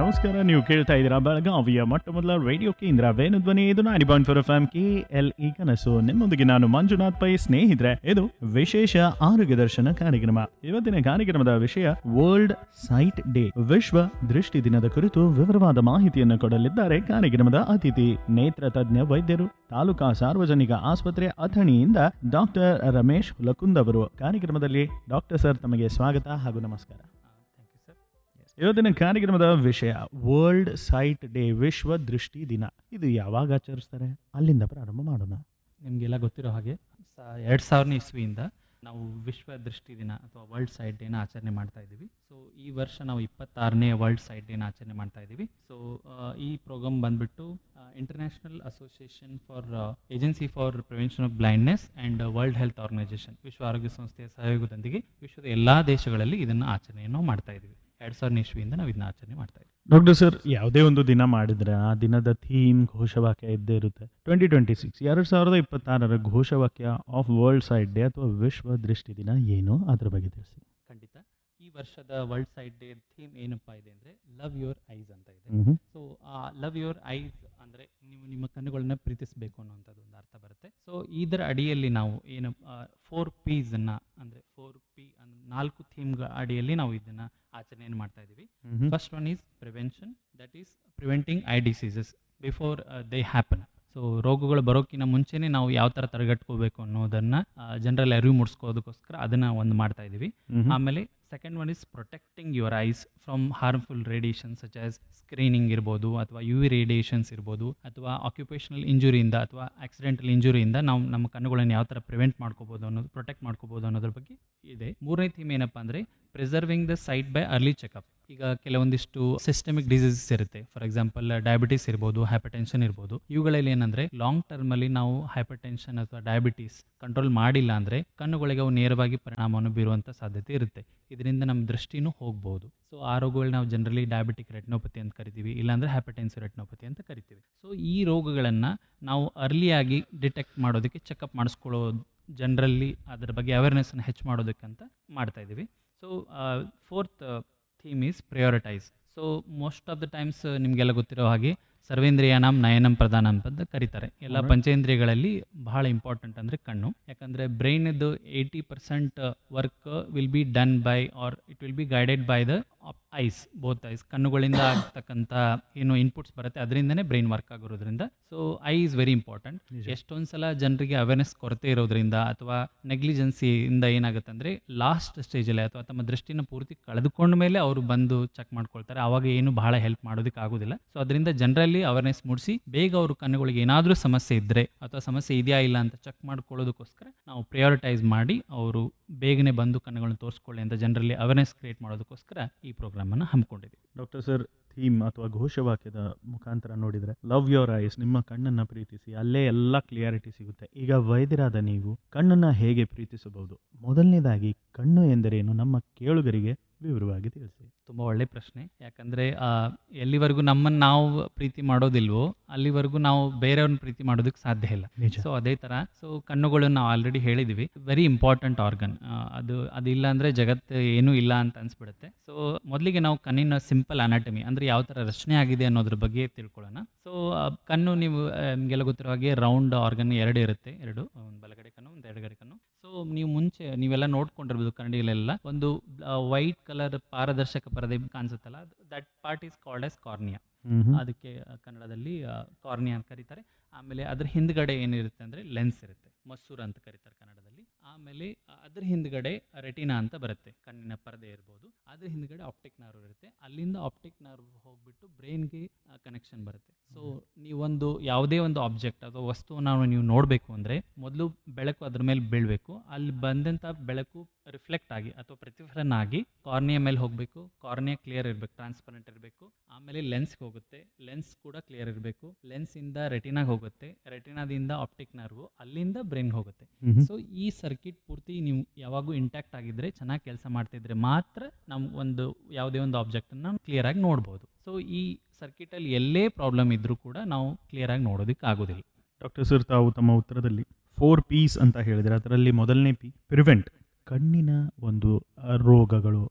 ನಮಸ್ಕಾರ ನೀವು ಕೇಳ್ತಾ ಇದ್ದೀರಾ ಬೆಳಗಾವಿಯ ಮೊಟ್ಟ ಮೊದಲ ರೇಡಿಯೋ ಕೇಂದ್ರ ವೇಣುಧ್ವನಿ ಇದು ninety point four F M K L E ಕನಸು ನಿಮ್ಮೊಂದಿಗೆ ನಾನು ಮಂಜುನಾಥ್ ಪೈ ಸ್ನೇಹಿತರೆ ಇದು ವಿಶೇಷ ಆರೋಗ್ಯ ದರ್ಶನ ಕಾರ್ಯಕ್ರಮ ಇವತ್ತಿನ ಕಾರ್ಯಕ್ರಮದ ವಿಷಯ ವರ್ಲ್ಡ್ ಸೈಟ್ ಡೇ ವಿಶ್ವ ದೃಷ್ಟಿ ದಿನದ ಕುರಿತು ವಿವರವಾದ ಮಾಹಿತಿಯನ್ನು ಕೊಡಲಿದ್ದಾರೆ ಕಾರ್ಯಕ್ರಮದ ಅತಿಥಿ ನೇತ್ರ ತಜ್ಞ ವೈದ್ಯರು ತಾಲೂಕಾ ಸಾರ್ವಜನಿಕ ಆಸ್ಪತ್ರೆ ಅಥಣಿಯಿಂದ ಡಾಕ್ಟರ್ ರಮೇಶ್ ಹುಲಕುಂದ್ ಅವರು ಕಾರ್ಯಕ್ರಮದಲ್ಲಿ ಡಾಕ್ಟರ್ ಸರ್ ತಮಗೆ ಸ್ವಾಗತ ಹಾಗೂ ನಮಸ್ಕಾರ ಥ್ಯಾಂಕ್ ಯು ಸರ್ ಇವತ್ತಿನ ಕಾರ್ಯಕ್ರಮದ ವಿಷಯ ವರ್ಲ್ಡ್ ಸೈಟ್ ಡೇ ವಿಶ್ವ ದೃಷ್ಟಿ ದಿನ ಇದು ಯಾವಾಗ ಆಚರಿಸ್ತಾರೆ ಅಲ್ಲಿಂದ ಪ್ರಾರಂಭ ಮಾಡೋಣ ನಿಮಗೆಲ್ಲ ಗೊತ್ತಿರೋ ಹಾಗೆ ಸ ಎರಡು ಸಾವಿರನೇ ಇಸ್ವಿಯಿಂದ ನಾವು ವಿಶ್ವ ದೃಷ್ಟಿ ದಿನ ಅಥವಾ ವರ್ಲ್ಡ್ ಸೈಟ್ ಡೇನ ಆಚರಣೆ ಮಾಡ್ತಾ ಇದ್ದೀವಿ ಸೊ ಈ ವರ್ಷ ನಾವು ಇಪ್ಪತ್ತಾರನೇ ವರ್ಲ್ಡ್ ಸೈಟ್ ಡೇನ ಆಚರಣೆ ಮಾಡ್ತಾ ಇದ್ದೀವಿ ಸೊ ಈ ಪ್ರೋಗ್ರಾಮ್ ಬಂದ್ಬಿಟ್ಟು international association for agency for prevention of blindness and world health organisation ವಿಶ್ವ ಆರೋಗ್ಯ ಸಂಸ್ಥೆಯ ಸಹಯೋಗದೊಂದಿಗೆ ವಿಶ್ವದ ಎಲ್ಲ ದೇಶಗಳಲ್ಲಿ ಇದನ್ನು ಆಚರಣೆಯನ್ನು ಮಾಡ್ತಾ ಇದ್ದೀವಿ ಎರಡು ಸಾವಿರನೇ ಇಸ್ವಿಯಿಂದ ನಾವು ಇದನ್ನ ಆಚರಣೆ ಮಾಡ್ತಾ ಇದ್ದೀವಿ ಡಾಕ್ಟರ್ ಸರ್ ಯಾವುದೇ ಒಂದು ದಿನ ಮಾಡಿದ್ರೆ ಆ ದಿನದ ಥೀಮ್ ಘೋಷವಾಕ್ಯ ಇದ್ದೇ ಇರುತ್ತೆ ಟ್ವೆಂಟಿ ಟ್ವೆಂಟಿ ಸಿಕ್ಸ್ ಎರಡು ಸಾವಿರದ ಇಪ್ಪತ್ತಾರರ ಘೋಷವಾಕ್ಯ ಆಫ್ ವರ್ಲ್ಡ್ ಸೈಟ್ ಡೇ ಅಥವಾ ವಿಶ್ವ ದೃಷ್ಟಿ ದಿನ ಏನು ಅದ್ರ ಬಗ್ಗೆ ತಿಳಿಸಿ ಖಂಡಿತ ಈ ವರ್ಷದ ವರ್ಲ್ಡ್ ಸೈಟ್ ಡೇ ಥೀಮ್ ಏನಪ್ಪ ಇದೆ ಅಂದರೆ ಲವ್ ಯುವರ್ ಐಸ್ ಅಂತ ಇದೆ ಮ್ಹೂ. ಸೊ ಆ ಲವ್ ಯುವರ್ ಐಸ್ ಅಂದರೆ ನೀವು ನಿಮ್ಮ ಕಣ್ಣುಗಳನ್ನ ಪ್ರೀತಿಸಬೇಕು ಅನ್ನುವಂಥದ್ದು ಒಂದು ಅರ್ಥ ಬರುತ್ತೆ ಸೊ ಇದರ ಅಡಿಯಲ್ಲಿ ನಾವು ಏನು ಫೋರ್ ಪೀಸನ್ನು ಅಂದರೆ ಫೋರ್ ಪಿ ನಾಲ್ಕು ಥೀಮ್ಗಳ ಅಡಿಯಲ್ಲಿ ನಾವು ಇದನ್ನು ಆಚರಣೆಯನ್ನು ಮಾಡ್ತಾ ಇದ್ದೀವಿ ಮ್ಹೂ. First one is prevention that is preventing eye diseases before they happen so ರೋಗಗಳು ಬರೋಕ್ಕಿಂತ ಮುಂಚೆನೇ ನಾವು ಯಾವ ಥರ ತಡೆಗಟ್ಕೋಬೇಕು ಅನ್ನೋದನ್ನು ಜನರಲ್ಲಿ ಅರಿವು ಮೂಡಿಸ್ಕೋದಕ್ಕೋಸ್ಕರ ಅದನ್ನು ಒಂದು ಮಾಡ್ತಾ ಇದ್ದೀವಿ ಮ್ಹೂ. ಆಮೇಲೆ second one is protecting your eyes from harmful radiation such as screening ಇರ್ಬೋದು ಅಥವಾ ಯು ವಿ ರೇಡಿಯೇಷನ್ಸ್ ಇರ್ಬೋದು ಅಥವಾ ಆಕ್ಯುಪೇಷನಲ್ ಇಂಜುರಿಯಿಂದ ಅಥವಾ ಆಕ್ಸಿಡೆಂಟಲ್ ಇಂಜುರಿಯಿಂದ ನಾವು ನಮ್ಮ ಕಣ್ಣುಗಳನ್ನು ಯಾವ ಥರ ಪ್ರಿವೆಂಟ್ ಮಾಡ್ಕೋಬೋದು ಅನ್ನೋದು ಪ್ರೊಟೆಕ್ಟ್ ಮಾಡ್ಕೋಬೋದು ಅನ್ನೋದ್ರ ಬಗ್ಗೆ ಇದೆ ಮೂರನೇ ಥೀಮ್ ಏನಪ್ಪ ಅಂದರೆ preserving the sight by early checkup ಈಗ ಕೆಲವೊಂದಿಷ್ಟು ಸಿಸ್ಟಮಿಕ್ ಡಿಸೀಸಸ್ ಇರುತ್ತೆ ಫಾರ್ ಎಕ್ಸಾಂಪಲ್ ಡಯಾಬಿಟಿಸ್ ಇರ್ಬೋದು ಹೈಪರ್ಟೆನ್ಷನ್ ಇರ್ಬೋದು ಇವುಗಳಲ್ಲಿ ಏನಂದರೆ ಲಾಂಗ್ ಟರ್ಮಲ್ಲಿ ನಾವು ಹೈಪರ್ಟೆನ್ಷನ್ ಅಥವಾ ಡಯಾಬಿಟಿಸ್ ಕಂಟ್ರೋಲ್ ಮಾಡಿಲ್ಲ ಅಂದರೆ ಕಣ್ಣುಗಳಿಗೆ ಅವು ನೇರವಾಗಿ ಪರಿಣಾಮವನ್ನು ಬೀರುವಂಥ ಸಾಧ್ಯತೆ ಇರುತ್ತೆ ಇದರಿಂದ ನಮ್ಮ ದೃಷ್ಟಿನೂ ಹೋಗ್ಬೋದು ಸೊ ಆ ರೋಗಗಳು ನಾವು ಜನರಲಿ ಡಯಾಬಿಟಿಕ್ ರೆಟ್ನೋಪತಿ ಅಂತ ಕರಿತೀವಿ ಇಲ್ಲಾಂದರೆ ಹೈಪರ್ಟೆನ್ಸಿವ್ ರೆಟ್ನೋಪತಿ ಅಂತ ಕರಿತೀವಿ ಸೊ ಈ ರೋಗಗಳನ್ನು ನಾವು ಅರ್ಲಿಯಾಗಿ ಡಿಟೆಕ್ಟ್ ಮಾಡೋದಕ್ಕೆ ಚೆಕಪ್ ಮಾಡಿಸ್ಕೊಳ್ಳೋ ಜನರಲ್ಲಿ ಅದರ ಬಗ್ಗೆ ಅವೇರ್ನೆಸ್ನ ಹೆಚ್ಚು ಮಾಡೋದಕ್ಕಂತ ಮಾಡ್ತಾ ಇದ್ದೀವಿ so fourth theme is prioritise so most of the times ನಿಮಗೆಲ್ಲ ಗೊತ್ತಿರೋ ಹಾಗೆ ಸರ್ವೇಂದ್ರಿಯಾನಂ ನಯನಂ ಪ್ರಧಾನಂ ಅಂತ ಕರೀತಾರೆ ಎಲ್ಲ Alright. ಪಂಚೇಂದ್ರಿಯಗಳಲ್ಲಿ ಬಹಳ ಇಂಪಾರ್ಟೆಂಟ್ ಅಂದರೆ ಕಣ್ಣು ಯಾಕಂದರೆ ಬ್ರೈನದು eighty percent work will be done by or it will be guided by the eyes both eyes ಕಣ್ಣುಗಳಿಂದ ಆಗ್ತಕ್ಕಂಥ ಏನು ಇನ್ಪುಟ್ಸ್ ಬರುತ್ತೆ ಅದರಿಂದನೇ ಬ್ರೈನ್ ವರ್ಕ್ ಆಗಿರೋದ್ರಿಂದ so eye is very important ನಿಜ. ಎಷ್ಟೊಂದು ಸಲ ಜನರಿಗೆ ಅವೇರ್ನೆಸ್ ಕೊರತೆ ಇರೋದ್ರಿಂದ ಅಥವಾ ನೆಗ್ಲಿಜೆನ್ಸಿಯಿಂದ ಏನಾಗುತ್ತೆ ಅಂದರೆ ಲಾಸ್ಟ್ ಸ್ಟೇಜಲ್ಲಿ ಅಥವಾ ತಮ್ಮ ದೃಷ್ಟಿನ ಪೂರ್ತಿ ಕಳೆದುಕೊಂಡ ಮೇಲೆ ಅವರು ಬಂದು ಚೆಕ್ ಮಾಡ್ಕೊಳ್ತಾರೆ ಆವಾಗ ಏನು ಬಹಳ ಹೆಲ್ಪ್ ಮಾಡೋದಕ್ಕೆ ಆಗೋದಿಲ್ಲ ಸೊ ಅದರಿಂದ ಜನರಲ್ಲಿ ಅವೇರ್ನೆಸ್ ಮೂಡಿಸಿ ಬೇಗ ಅವರು ಕಣ್ಣುಗಳಿಗೆ ಏನಾದರೂ ಸಮಸ್ಯೆ ಇದ್ದರೆ ಅಥವಾ ಸಮಸ್ಯೆ ಇದೆಯಾ ಇಲ್ಲ ಅಂತ ಚೆಕ್ ಮಾಡ್ಕೊಳ್ಳೋದಕ್ಕೋಸ್ಕರ ನಾವು ಪ್ರಿಯಾರಿಟೈಸ್ ಮಾಡಿ ಅವರು ಬೇಗನೆ ಬಂದು ಕಣ್ಣುಗಳನ್ನ ತೋರಿಸ್ಕೊಳ್ಳಿ ಅಂತ ಜನರಲ್ಲಿ ಅವೇರ್ನೆಸ್ ಕ್ರಿಯೇಟ್ ಮಾಡೋದಕ್ಕೋಸ್ಕರ ಈ ಪ್ರೋಗ್ರಾಮನ್ನು ಹಮ್ಮಿಕೊಂಡಿದ್ದೀವಿ ಡಾಕ್ಟರ್ ಸರ್ ಥೀಮ್ ಅಥವಾ ಘೋಷವಾಕ್ಯದ ಮುಖಾಂತರ ನೋಡಿದರೆ ಲವ್ ಯೋರ್ ಐಸ್ ನಿಮ್ಮ ಕಣ್ಣನ್ನು ಪ್ರೀತಿಸಿ ಅಲ್ಲೇ ಎಲ್ಲ ಕ್ಲಿಯಾರಿಟಿ ಸಿಗುತ್ತೆ ಈಗ ವೈದ್ಯರಾದ ನೀವು ಕಣ್ಣನ್ನು ಹೇಗೆ ಪ್ರೀತಿಸಬಹುದು ಮೊದಲನೇದಾಗಿ ಕಣ್ಣು ಎಂದರೇನು ನಮ್ಮ ಕೇಳುಗರಿಗೆ ವಿವರವಾಗಿ ತಿಳಿಸಿ ತುಂಬ ಒಳ್ಳೆ ಪ್ರಶ್ನೆ ಯಾಕಂದರೆ ಎಲ್ಲಿವರೆಗೂ ನಮ್ಮನ್ನು ನಾವು ಪ್ರೀತಿ ಮಾಡೋದಿಲ್ವೋ ಅಲ್ಲಿವರೆಗೂ ನಾವು ಬೇರೆಯವ್ರನ್ನ ಪ್ರೀತಿ ಮಾಡೋದಕ್ಕೆ ಸಾಧ್ಯ ಇಲ್ಲ ನಿಜ ಸೊ ಅದೇ ಥರ ಸೊ ಕಣ್ಣುಗಳನ್ನು ನಾವು ಆಲ್ರೆಡಿ ಹೇಳಿದ್ವಿ ವೆರಿ ಇಂಪಾರ್ಟೆಂಟ್ ಆರ್ಗನ್ ಅದು ಅದಿಲ್ಲ ಅಂದರೆ ಜಗತ್ತು ಏನೂ ಇಲ್ಲ ಅಂತ ಅನ್ಸ್ಬಿಡುತ್ತೆ ಸೊ ಮೊದಲಿಗೆ ನಾವು ಕಣ್ಣಿನ ಸಿಂಪಲ್ ಅನಾಟಮಿ ಅಂದರೆ ಯಾವ ಥರ ರಚನೆ ಆಗಿದೆ ಅನ್ನೋದ್ರ ಬಗ್ಗೆ ತಿಳ್ಕೊಳ್ಳೋಣ ಸೊ ಕಣ್ಣು ನೀವು ಆ, ನಿಮಗೆಲ್ಲ ಗೊತ್ತಿರೋ ಹಾಗೆ ರೌಂಡ್ ಆರ್ಗನ್ ಎರಡು ಇರುತ್ತೆ ಎರಡು ಒಂದು ಬಲಗಡೆ ಕಣ್ಣು ಒಂದು ಎಡಗಡೆ ಕಣ್ಣು ಸೊ ನೀವು ಮುಂಚೆ ನೀವೆಲ್ಲ ನೋಡ್ಕೊಂಡಿರ್ಬೋದು ಕನ್ನಡಿಗಳೆಲ್ಲ ಒಂದು ವೈಟ್ ಕಲರ್ ಪಾರದರ್ಶಕ ಪರದೆ ಕಾಣಿಸುತ್ತಲ್ಲ that part is called as cornea ಮ್ಹೂ. ಅದಕ್ಕೆ ಆ, ಕನ್ನಡದಲ್ಲಿ ಕಾರ್ನಿಯಾ ಅಂತ ಕರೀತಾರೆ ಆಮೇಲೆ ಅದ್ರ ಹಿಂದ್ಗಡೆ ಏನಿರುತ್ತೆ ಅಂದರೆ ಲೆನ್ಸ್ ಇರುತ್ತೆ ಮಸೂರ ಅಂತ ಕರೀತಾರೆ ಕನ್ನಡದಲ್ಲಿ ಆಮೇಲೆ ಆ, ಅದ್ರ ಹಿಂದ್ಗಡೆ ರೆಟಿನಾ ಅಂತ ಬರುತ್ತೆ ಕಣ್ಣಿನ ಪರದೆ ಇರ್ಬೋದು ಅದ್ರ ಹಿಂದ್ಗಡೆ ಆಪ್ಟಿಕ್ ನರ್ವ್ ಇರುತ್ತೆ ಅಲ್ಲಿಂದ ಆಪ್ಟಿಕ್ ನರ್ವ್ ಹೋಗ್ಬಿಟ್ಟು ಬ್ರೈನ್ಗೆ ಕನೆಕ್ಷನ್ ಬರುತ್ತೆ ಸೊ ನೀವೊಂದು ಯಾವುದೇ ಒಂದು ಆಬ್ಜೆಕ್ಟ್ ಅಥವಾ ವಸ್ತುವನ್ನು ನೀವು ನೋಡಬೇಕು ಅಂದರೆ ಮೊದಲು ಬೆಳಕು ಅದ್ರ ಮೇಲೆ ಬೀಳಬೇಕು ಅಲ್ಲಿ ಬಂದಂಥ ಬೆಳಕು ರಿಫ್ಲೆಕ್ಟ್ ಆಗಿ ಅಥವಾ ಪ್ರತಿಫಲನ ಆಗಿ ಕಾರ್ನಿಯ ಮೇಲೆ ಹೋಗಬೇಕು ಕಾರ್ನಿಯ ಕ್ಲಿಯರ್ ಇರಬೇಕು ಟ್ರಾನ್ಸ್ಪರೆಂಟ್ ಇರಬೇಕು ಆಮೇಲೆ ಲೆನ್ಸ್ಗೆ ಹೋಗುತ್ತೆ ಲೆನ್ಸ್ ಕೂಡ ಕ್ಲಿಯರ್ ಇರಬೇಕು ಲೆನ್ಸಿಂದ ರೆಟಿನಾಗೆ ಹೋಗುತ್ತೆ ರೆಟಿನಾದಿಂದ ಆಪ್ಟಿಕ್ ನರ್ವು ಅಲ್ಲಿಂದ ಬ್ರೈನ್ಗೆ ಹೋಗುತ್ತೆ ಮ್ಹೂ. ಸೊ ಈ ಸರ್ಕಿಟ್ ಪೂರ್ತಿ ನೀವು ಯಾವಾಗೂ ಇಂಟ್ಯಾಕ್ಟ್ ಆಗಿದ್ರೆ ಚೆನ್ನಾಗಿ ಕೆಲಸ ಮಾಡ್ತಿದ್ರೆ ಮಾತ್ರ ನಾವು ಒಂದು ಯಾವುದೇ ಒಂದು ಆಬ್ಜೆಕ್ಟನ್ನು ಕ್ಲಿಯರಾಗಿ ನೋಡ್ಬೋದು ಸೊ ಈ ಸರ್ಕಿಟಲ್ಲಿ ಎಲ್ಲೇ ಪ್ರಾಬ್ಲಮ್ ಇದ್ದರೂ ಕೂಡ ನಾವು ಕ್ಲಿಯರಾಗಿ ನೋಡೋದಕ್ಕೆ ಆಗೋದಿಲ್ಲ ಡಾಕ್ಟರ್ ಸರ್ ತಾವು ತಮ್ಮ ಉತ್ತರದಲ್ಲಿ ಫೋರ್ ಪೀಸ್ ಅಂತ ಹೇಳಿದರೆ ಅದರಲ್ಲಿ ಮೊದಲನೇ ಪಿ ಪ್ರಿವೆಂಟ್ ಕಣ್ಣಿನ ಒಂದು ಆ, ರೋಗಗಳು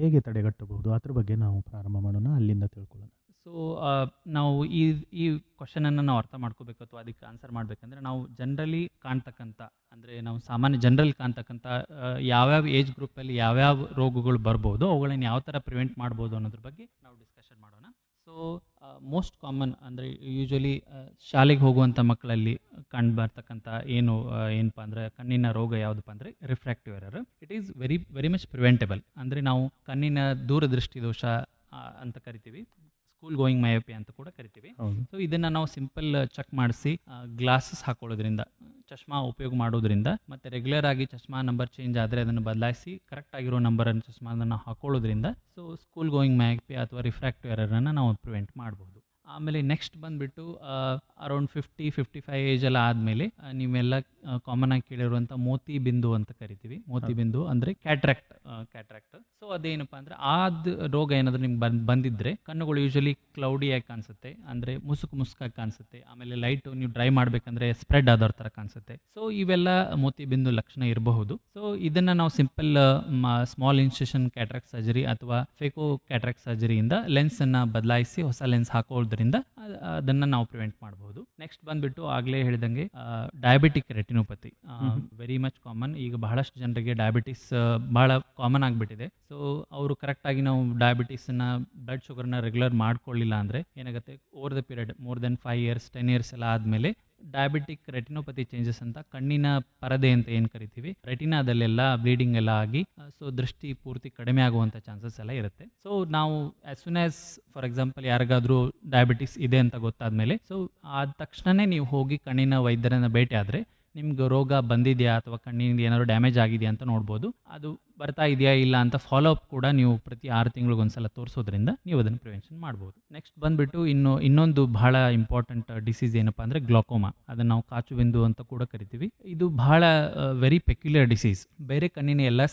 ಹೇಗೆ ತಡೆಗಟ್ಟಬಹುದು ಅದ್ರ ಬಗ್ಗೆ ನಾವು ಪ್ರಾರಂಭ ಮಾಡೋಣ ಅಲ್ಲಿಂದ ತಿಳ್ಕೊಳ್ಳೋಣ ಸೊ ನಾವು ಈ ಈ ಕ್ವಶನನ್ನು ನಾವು ಅರ್ಥ ಮಾಡ್ಕೋಬೇಕು ಅಥವಾ ಅದಕ್ಕೆ ಆನ್ಸರ್ ಮಾಡಬೇಕಂದ್ರೆ ನಾವು ಜನರಲಿ ಕಾಣ್ತಕ್ಕಂಥ ಅಂದರೆ ನಾವು ಸಾಮಾನ್ಯ ಜನರಲ್ ಕಾಣ್ತಕ್ಕಂಥ ಆ, ಯಾವ್ಯಾವ ಏಜ್ ಗ್ರೂಪಲ್ಲಿ ಯಾವ್ಯಾವ ರೋಗಗಳು ಬರ್ಬೋದು ಅವುಗಳನ್ನ ಯಾವ ಥರ ಪ್ರಿವೆಂಟ್ ಮಾಡ್ಬೋದು ಅನ್ನೋದ್ರ ಬಗ್ಗೆ ನಾವು ಡಿಸ್ಕಷನ್ ಮಾಡೋಣ ಸೊ ಮೋಸ್ಟ್ ಕಾಮನ್ ಅಂದರೆ ಯೂಶ್ವಲಿ ಶಾಲೆಗೆ ಹೋಗುವಂಥ ಮಕ್ಕಳಲ್ಲಿ ಕಂಡು ಬರ್ತಕ್ಕಂಥ ಏನು ಆ, ಏನಪ್ಪ ಅಂದರೆ ಕಣ್ಣಿನ ರೋಗ ಯಾವುದಪ್ಪ ಅಂದರೆ refractive error it is very very much preventable ಅಂದರೆ ನಾವು ಕಣ್ಣಿನ ದೂರದೃಷ್ಟಿ ದೋಷ ಆ, ಅಂತ ಕರಿತೀವಿ ಸ್ಕೂಲ್ ಗೋಯಿಂಗ್ ಮಯೋಪಿ ಅಂತ ಕೂಡ ಕರಿತೀವಿ ಹೌದು ಸೊ ಇದನ್ನು ನಾವು ಸಿಂಪಲ್ ಚೆಕ್ ಮಾಡಿಸಿ ಗ್ಲಾಸಸ್ ಹಾಕೊಳ್ಳೋದ್ರಿಂದ ಚಶ್ಮಾ ಉಪಯೋಗ ಮಾಡೋದ್ರಿಂದ ಮತ್ತು ರೆಗ್ಯುಲರ್ ಆಗಿ ಚಶ್ಮಾ ನಂಬರ್ ಚೇಂಜ್ ಆದರೆ ಅದನ್ನು ಬದಲಾಯಿಸಿ ಕರೆಕ್ಟ್ ಆಗಿರೋ ನಂಬರನ್ನು ಚಶ್ಮಾದನ್ನು ಹಾಕೊಳ್ಳೋದ್ರಿಂದ ಸೊ ಸ್ಕೂಲ್ ಗೋಯಿಂಗ್ ಮ್ಯಾಗ್ಪಿ ಅಥವಾ ರಿಫ್ರಾಕ್ಟಿವ್ ಎರರನ್ನು ನಾವು ಪ್ರಿವೆಂಟ್ ಮಾಡ್ಬೋದು ಆಮೇಲೆ ನೆಕ್ಸ್ಟ್ ಬಂದುಬಿಟ್ಟು around fifty fifty five age ಎಲ್ಲ ಆದಮೇಲೆ ನೀವೆಲ್ಲ ಕಾಮನ್ ಆಗಿ ಕೇಳಿರುವಂಥ ಮೋತಿ ಬಿಂದು ಅಂತ ಕರಿತೀವಿ ಮೋತಿ ಹೌದು. ಬಿಂದು ಅಂದರೆ ಕ್ಯಾಟ್ರಾಕ್ಟ್ ಕ್ಯಾಟ್ರಾಕ್ಟ್ ಸೊ ಅದೇನಪ್ಪ ಅಂದರೆ ಆದ ರೋಗ ಏನಾದರೂ ನಿಮ್ಗೆ ಬಂದು ಬಂದಿದ್ದರೆ ಕಣ್ಣುಗಳು ಯೂಶಲಿ ಕ್ಲೌಡಿಯಾಗಿ ಕಾಣಿಸುತ್ತೆ ಅಂದರೆ ಮುಸುಕು ಮುಸುಕಾಗಿ ಕಾಣಿಸುತ್ತೆ ಆಮೇಲೆ ಲೈಟು ನೀವು ಡ್ರೈ ಮಾಡಬೇಕಂದ್ರೆ ಸ್ಪ್ರೆಡ್ ಆದವ್ರ ಥರ ಕಾಣಿಸುತ್ತೆ ಸೊ ಇವೆಲ್ಲ ಮೋತಿ ಬಿಂದು ಲಕ್ಷಣ ಇರಬಹುದು ಸೊ ಇದನ್ನು ನಾವು simple small incision cataract surgery ಅಥವಾ ಫೇಕೋ ಕ್ಯಾಟ್ರಾಕ್ಟ್ ಸರ್ಜರಿಯಿಂದ ಲೆನ್ಸನ್ನು ಬದಲಾಯಿಸಿ ಹೊಸ ಲೆನ್ಸ್ ಹಾಕೋದ್ರಿಂದ ಅದ್- ಅದನ್ನ ನಾವು ಪ್ರಿವೆಂಟ್ ಮಾಡಬಹುದು ನೆಕ್ಸ್ಟ್ ಬಂದ್ಬಿಟ್ಟು ಆಗಲೇ ಹೇಳಿದಂಗೆ diabetic retinopathy hmm. Very much common ಈಗ ಬಹಳಷ್ಟು ಜನರಿಗೆ ಡಯಾಬಿಟಿಸ್ ಬಹಳ ಕಾಮನ್ ಆಗಿಬಿಟ್ಟಿದೆ ಸೊ ಅವರು ಕರೆಕ್ಟಾಗಿ ನಾವು ಡಯಾಬಿಟಿಸನ್ನ ಬ್ಲಡ್ ಶುಗರ್ನ ರೆಗ್ಯುಲರ್ ಮಾಡ್ಕೊಳ್ಳಿಲ್ಲ ಅಂದರೆ ಏನಾಗುತ್ತೆ over the period more than five years ten years ಎಲ್ಲ ಆದಮೇಲೆ ಡಯಾಬಿಟಿಕ್ ರೆಟಿನೋಪತಿ ಚೇಂಜಸ್ ಅಂತ ಕಣ್ಣಿನ ಪರದೆ ಅಂತ ಏನು ಕರಿತೀವಿ ರೆಟಿನಾದಲ್ಲೆಲ್ಲ ಬ್ಲೀಡಿಂಗ್ ಎಲ್ಲ ಆಗಿ ಸೊ ದೃಷ್ಟಿ ಪೂರ್ತಿ ಕಡಿಮೆ ಆಗುವಂಥ ಚಾನ್ಸಸ್ ಎಲ್ಲ ಇರುತ್ತೆ ಸೊ ನಾವು as soon as for example ಯಾರಿಗಾದ್ರೂ ಡಯಾಬಿಟಿಸ್ ಇದೆ ಅಂತ ಗೊತ್ತಾದ್ಮೇಲೆ ಸೊ ಆದ ತಕ್ಷಣನೇ ನೀವು ಹೋಗಿ ಕಣ್ಣಿನ ವೈದ್ಯರನ್ನ ಭೇಟಿ ಆದರೆ ನಿಮ್ಗೆ ರೋಗ ಬಂದಿದೆಯಾ ಅಥವಾ ಕಣ್ಣಿನಿಂದ ಏನಾದ್ರು ಡ್ಯಾಮೇಜ್ ಆಗಿದೆಯಾ ಅಂತ ನೋಡ್ಬೋದು ಅದು ಬರ್ತಾ ಇದೆಯಾ ಇಲ್ಲ ಅಂತ ಫಾಲೋ ಅಪ್ ಕೂಡ ನೀವು ಪ್ರತಿ ಆರು ತಿಂಗಳಿಗೊಂದ್ಸಲ ತೋರಿಸೋದ್ರಿಂದ ನೀವು ಅದನ್ನು ಪ್ರಿವೆನ್ಷನ್ ಮಾಡ್ಬೋದು ನೆಕ್ಸ್ಟ್ ಬಂದ್ಬಿಟ್ಟು ಇನ್ನು ಇನ್ನೊಂದು ಬಹಳ ಇಂಪಾರ್ಟೆಂಟ್ ಡಿಸೀಸ್ ಏನಪ್ಪ ಅಂದರೆ ಗ್ಲಾಕೋಮಾ ಅದನ್ನು ನಾವು ಕಾಚುಬಿಂದು ಅಂತ ಕೂಡ ಕರಿತೀವಿ ಇದು ಬಹಳ ವೆರಿ ಪೆಕ್ಯುಲರ್ ಡಿಸೀಸ್ ಬೇರೆ ಕಣ್ಣಿನ ಎಲ್ಲ